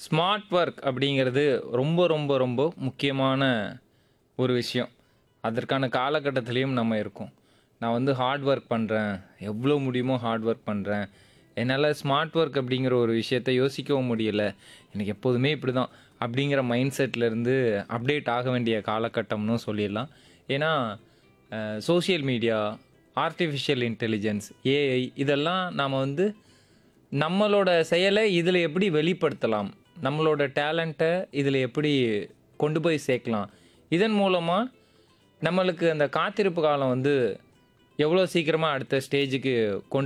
smart work அப்படிங்கிறது ரொம்ப ரொம்ப ரொம்ப முக்கியமான ஒரு விஷயம் அதற்கான காலகட்டத்திலையும் நம்ம இருக்கோம் நான் வந்து ஹார்ட் ஒர்க் பண்ணுறேன் எவ்வளோ முடியுமோ ஹார்ட் ஒர்க் பண்ணுறேன் என்னால் ஸ்மார்ட் ஒர்க் அப்படிங்கிற ஒரு விஷயத்தை யோசிக்கவும் முடியல எனக்கு எப்போதுமே இப்படி தான் அப்படிங்கிற மைண்ட் செட்லேருந்து அப்டேட் ஆக வேண்டிய காலகட்டம்னு சொல்லிடலாம் ஏன்னா social media artificial intelligence AI இதெல்லாம் நாம் வந்து நம்மளோட செயலை இதில் எப்படி வெளிப்படுத்தலாம் நம்மளோட டேலண்ட்டை இதில் எப்படி கொண்டு போய் சேர்க்கலாம் இதன் மூலமாக நம்மளுக்கு அந்த காத்திருப்பு காலம் வந்து எவ்வளோ சீக்கிரமாக அடுத்த ஸ்டேஜுக்கு கொண்டு